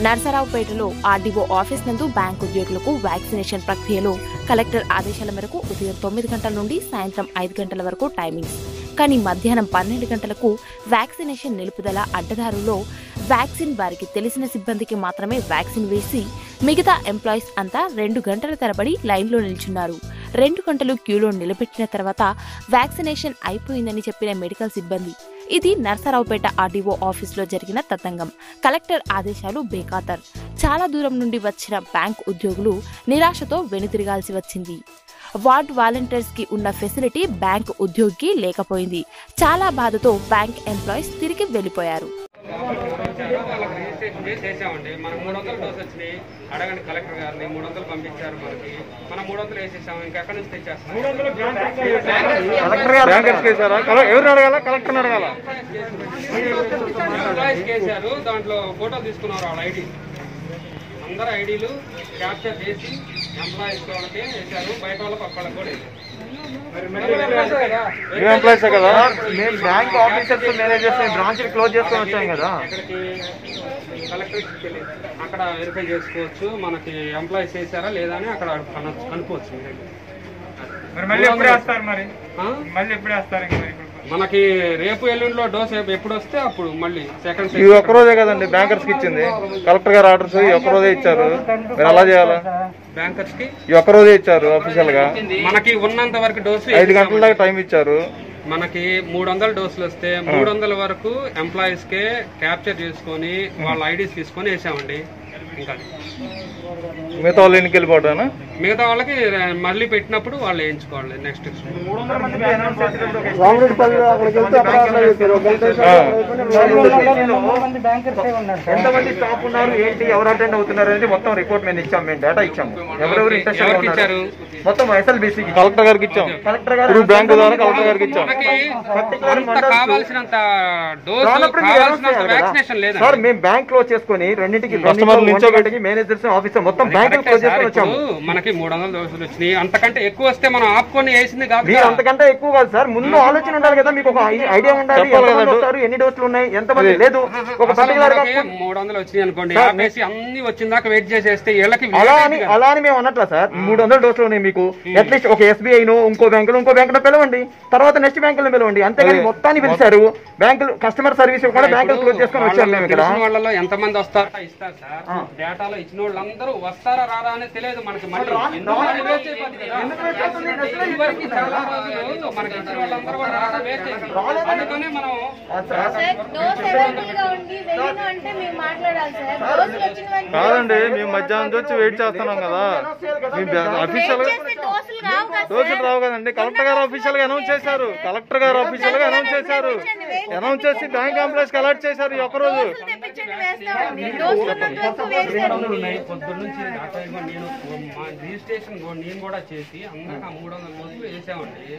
నర్సరావుపేటలో RDO office నందు bank ఉద్యోగులకు vaccination ప్రక్రియలో కలెక్టర్ ఆదేశాల మేరకు ఉదయం తొమ్మిది గంటల నుండి సాయంత్రం ఐదు గంటల వరకు టైమింగ్స్ కానీ మధ్యాహ్నం పన్నెండు గంటలకు వ్యాక్సినేషన్ నిలుపుదల అడ్డదారులో వ్యాక్సిన్ వారికి తెలిసిన సిబ్బందికి మాత్రమే వ్యాక్సిన్ వేసి మిగతా ఎంప్లాయీస్ అంతా రెండు గంటల తరబడి లైన్లో నిల్చున్నారు రెండు గంటలు క్యూలో నిలబెట్టిన తర్వాత వ్యాక్సినేషన్ అయిపోయిందని చెప్పిన మెడికల్ సిబ్బంది ఇది నర్సరావుపేట ఆర్డీఓ ఆఫీసులో జరిగిన తతంగం కలెక్టర్ ఆదేశాలు బేఖాతర్ చాలా దూరం నుండి వచ్చిన బ్యాంక్ ఉద్యోగులు నిరాశతో వెనుతిరగాల్సి వచ్చింది వార్డ్ వాలంటీర్స్ కి ఉన్న ఫెసిలిటీ బ్యాంక్ ఉద్యోగికి లేకపోయింది చాలా బాధతో బ్యాంక్ ఎంప్లాయీస్ తిరిగి వెళ్లిపోయారు వచ్చారో వాళ్ళకి రిజిస్ట్రేషన్ చేసి చేసామండి మనకు మూడు వందల డోస్ వచ్చినాయి అడగండి కలెక్టర్ గారిని మూడు వందలు పంపించారు మనకి మనం మూడు వందలు వేసేసాము ఇంకా ఎక్కడి నుంచి తెచ్చేస్తాం బ్యాంకర్స్ కేసారా ఎవరిని అడగాల కలెక్టర్ అడగాల ఎంప్లాయీస్ వేసారు దాంట్లో ఫోటోలు తీసుకున్నారు వాళ్ళ ఐడి అందరు ఐడీలు క్యాప్చర్ చేసి ఎంప్లాయీస్ వాళ్ళకి వేశారు బయట వాళ్ళకి ఒక్కళ్ళకి కూడా వేశారు. మీ ఎంప్లాయీసే కదా మేము bank officers managers branch close చేసుకొని వచ్చాం కదా అక్కడికి కలెక్టరేట్కి వెళ్ళి అక్కడ వెరిఫై చేసుకోవచ్చు మనకి ఎంప్లాయీస్ వేసారా లేదా అని అక్కడ కన- కనుక్కోవచ్చు మరి మళ్ళీ ఎప్పుడు వేస్తారు మరి ఆ? మళ్ళీ ఎప్పుడు వేస్తారు ఇంకా మరి ఇప్పుడు మనకి రేపు ఎల్లుండిలో డోస్ ఎప్పుడు వస్తే అప్పుడు మళ్ళీ సెకండ్ ఈ ఒక్క రోజే కదండి బ్యాంకర్స్ కి ఇచ్చింది కలెక్టర్ గారు ఆర్డర్స్ ఈ ఒక్క రోజే ఇచ్చారు మీరు అలా చేయాలా బ్యాంకర్స్ కి ఈ ఒక్క రోజే ఇచ్చారు అఫీషియల్ గా మనకి ఉన్నంత వరకు డోసు ఐదు గంటల దాకా టైం ఇచ్చారు మనకి మూడు వందల డోసులు వస్తే మూడు వందల వరకు ఎంప్లాయీస్ కే క్యాప్చర్ చేసుకొని వాళ్ళ ఐడీస్ తీసుకొని వేసామండి ఇంకా మిగతా వాళ్ళు ఎన్నికి వెళ్ళిపోవడానా మిగతా వాళ్ళకి మళ్ళీ పెట్టినప్పుడు వాళ్ళు వేయించుకోవాలి నెక్స్ట్ ఎంతమంది స్టాఫ్ ఉన్నారు ఏంటి ఎవరు అటెండ్ అవుతున్నారు అనేది మొత్తం రిపోర్ట్ మేము ఇచ్చాం మేము డేటా ఇచ్చాము ఎవరెవరు ఇంట్రెస్ట్ ఎవరికి ఇచ్చారు మొత్తం ఎస్ఎల్బిసి కలెక్టర్ గారికి ఇచ్చాం కలెక్టర్ గారు ఇప్పుడు బ్యాంకు ద్వారా కలెక్టర్ గారికి ఇచ్చాం మనకి అంత కావాల్సినంత డోసు రానప్పుడు మీరు కావాల్సినంత announce చేయాలి వ్యాక్సినేషన్ కదా. లేదు సార్ మేము బ్యాంక్ క్లోజ్ చేసుకొని రెండింటికి Customer నిల్చోబెట్టి- మేనేజర్స్ ఆఫీసర్ మొత్తం బ్యాంక్ క్లోజ్ చేసుకొని వచ్చాము మనకి మూడు వందల డోసులు వచ్చినాయి అంతకంటే ఎక్కువ వస్తే మనం ఆపుకొని వేసింది కాదు మీరు అంతకంటే ఎక్కువ కాదు సార్ ముందు ఆలోచన ఉండాలి కదా మీకు ఒక ఐ- ఐడియా ఉండాలి చెప్పాలి ఎంతమంది కదా. వస్తారు ఎన్ని డోసులు ఉన్నాయి ఎంతమంది లేదు ఒక అసలు పర్టికులర్ గా మనకి మూడు వందలు వచ్చినాయి అనుకోండి ఆపేసి అన్ని వచ్చిన దాకా వెయిట్ చేసేస్తే వీళ్ళకి అలా అని అలా అని మేము అన్నట్లా సార్ మూడు వందల డోసులు ఉన్నాయి మీకు అట్లీస్ట్ ఒక ఎస్బీఐ ను ఇంకో బ్యాంకులో ఇంకో బ్యాంకులో పిలవండి తర్వాత నెక్స్ట్ బ్యాంకులో పిలవండి అంతేగాని మొత్తాన్ని పిలిచారు బ్యాంకులు కస్టమర్ సర్వీస్ కూడా బ్యాంకులు క్లోజ్ చేసుకొని వచ్చాము మేము ఇక్కడ తెలిసిన వాళ్ళలో ఎంత మంది వస్తారో ఇస్తారు సార్ డేటాలో ఇచ్చిన వాళ్ళందరూ వస్తారా రారా అనేది తెలియదు మనకి మళ్ళీ ఎందుకు మరి waste అయిపోతుంది కదా? ఇదివరకు చాలా రోజులు మనకి ఇచ్చిన వాళ్ళందరూ కూడా రారా waste అయిపోయింది. అందుకనే మనం సార్ డోస్ అవైలబుల్ గా ఉండి వెయ్యను అంటే మేము మాట్లాడాలి సార్ డోసులు వచ్చిన వెంటనే కాదండి మేము మధ్యాహ్నం నుంచి వచ్చి వెయిట్ చేస్తున్నాం కదా అఫీషియల్ గా చేస్తే డోసులు రావు కదా రోజులు రావు కదండి కలెక్టర్ గారు అఫీషియల్ గా అనౌన్స్ చేశారు కలెక్టర్ గారు అఫీషియల్ గా అనౌన్స్ చేశారు అనౌన్స్ చేసి బ్యాంక్ ఎంప్లాయీస్ కి అలర్ట్ చేశారు ఈ ఒక్క రోజు డోసులు తెప్పించండి వేస్తామండి డోసులు ఉన్నంత వరకు వేస్తారు పొద్దున్న నుంచి నాకు ఇదిగో నేను మా రిజిస్ట్రేషన్ కూడా నేను కూడా చేసి అందరికి ఆ మూడు వందల రోజులు వేసామండి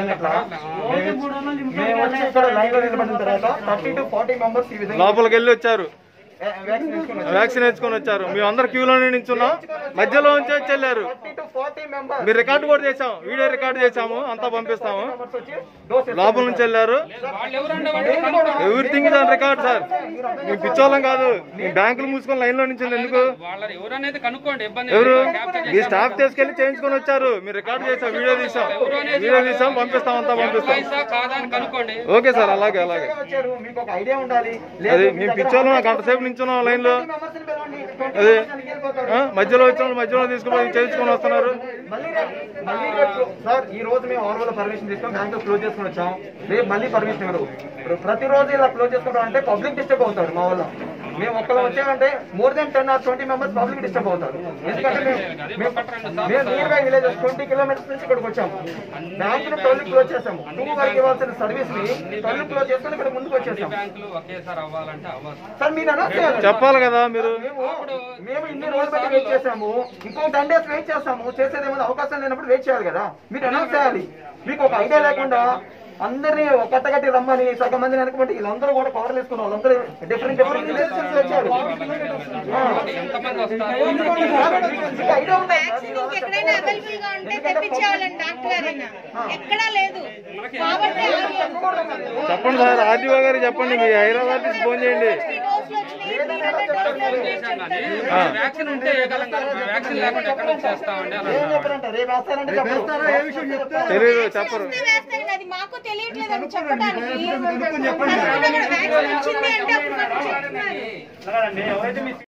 మేము వచ్చి ఇక్కడ లైన్ లో నిలబడిన తర్వాత థర్టీ టు ఫార్టీ మెంబర్స్ ఈ విధంగా లోపలికి వెళ్ళి వచ్చారు వ్యాక్సిన్ తీసుకుని వ్యాక్సిన్ వేసుకొని వచ్చారు మేము అందరు క్యూలోనే నించున్నాం మధ్యలో ఉంచి వచ్చి వెళ్ళారు థర్టీ టు ఫార్టీ మెంబర్స్ మీరు రికార్డు కూడా చేసాం వీడియో రికార్డు చేసాము అంతా పంపిస్తాము వచ్చి డోస్ లోపల నుంచి వెళ్ళారు వాళ్ళు ఎవరంటే వాళ్ళు కనుక్కోండి. ఎవ్రీథింగ్ ఆన్ రికార్డ్ సార్ మేము పిచ్చోళ్ళం కాదు మేము బ్యాంకులు మూసుకొని లైన్ లో నుంచి ఎందుకు వాళ్ళ ఎవరనేది కనుక్కోండి ఇబ్బంది ఎవరు లేదు. క్యాప్చర్ మీ స్టాఫ్ తీసుకెళ్లి చేయించుకొని వచ్చారు మీరు రికార్డు చేసాం వీడియో తీసాం వీడియో తీసాం పంపిస్తాం అంతా పంపిస్తాం పైసా కాదా అని కనుక్కోండి ఓకే సార్ అలాగే అలాగే వచ్చారు మీకు ఒక ఐడియా ఉండాలి అది మేము పిచ్చోళ్ళం గంట సేపు నించున్నాం లైన్ లో మెంబర్స్ పిలవండి అదే ఆ, మధ్యలో వచ్చిన వాళ్ళు మధ్యలో తీసుకుని చేయించుకొని వస్తున్నారు మళ్ళీ రేపు- మళ్ళీ రేపు సార్ ఈ రోజు మేము ఆరు రోజుల పర్మిషన్ తీసుకొని బ్యాంక్ క్లోజ్ చేసుకుని వచ్చాం రేపు మళ్ళీ పర్మిషన్ ఇవ్వరు ప్ర- ప్రతిరోజు ఇలా క్లోజ్ చేసుకుంటాం అంటే పబ్లిక్ డిస్టర్బ్ అవుతారు మా వల్ల మేము ఒక్కరు వచ్చామంటే more than ten or twenty members public disturb అవుతారు ఎందుకంటే మేము మేము nearby villages twenty kilometres నుంచి ఇక్కడికి వచ్చాము బ్యాంక్ ట్వెల్వ్ క్లోజ్ చేసాము టూ వరకు ఇవ్వాల్సిన సర్వీస్ ని ట్వెల్వ్ క్లోజ్ చేసుకొని ఇక్కడ ముందుకు వచ్చేసాం బ్యాంకులు ఒకేసారి అవ్వాలంటే అవ్వదు సార్ మీరు అనౌన్స్ చేయాలి చెప్పాలి కదా మీరు మేము మేము ఇన్ని రోజులు బట్టి వెయిట్ చేసాము ఇంకో టెన్ డేస్ వెయిట్ చేస్తాము చేసేది ఏమైనా అవకాశం లేనప్పుడు వెయిట్ చేయాలి కదా మీరు అనౌన్స్ చేయాలి మీకు ఒక ఐడియా లేకుండా అందరినీ కట్టగట్టి రమ్మని సగం మంది వెనకమంటే వీళ్ళందరూ కూడా కవర్ వేసుకున్న వాళ్ళందరూ డిఫరెంట్ డిఫరెంట్ విలేజెస్ వచ్చారు ఆ. ఎంతమంది వస్తారు మీకు ఐడియా ఉందా? వ్యాక్సిన్ ఇంకెక్కడైనా అవైలబుల్ గా ఉంటే తెప్పించేవాళ్ళని డాక్టర్ గారైనా ఎక్కడా లేదు కాబట్టి చెప్పండి సార్ ఆర్టీఓ గారికి చెప్పండి మీ హైదరాబాద్ నుంచి ఫోన్ చేయండి డోసులు వచ్చినాయి త్రీ హండ్రెడ్ డోసులు వచ్చినాయి అది వ్యాక్సిన్ ఉంటే వేయగలం కదా వ్యాక్సిన్ లేకుండా ఎక్కడ నుంచి చేస్తామండి అని ఏం అన్నారు. చెప్పారంటే రేపు వేస్తారంటే చెప్పరు తెలీదు చెప్పరు వస్తే వేస్తారండి అది మాకు తెలియట్లేదు అని చెప్పడానికి ఫస్ట్ అక్కడ వ్యాక్సిన్ వచ్చింది అంటే అప్పుడు మనకు చెప్తున్నారు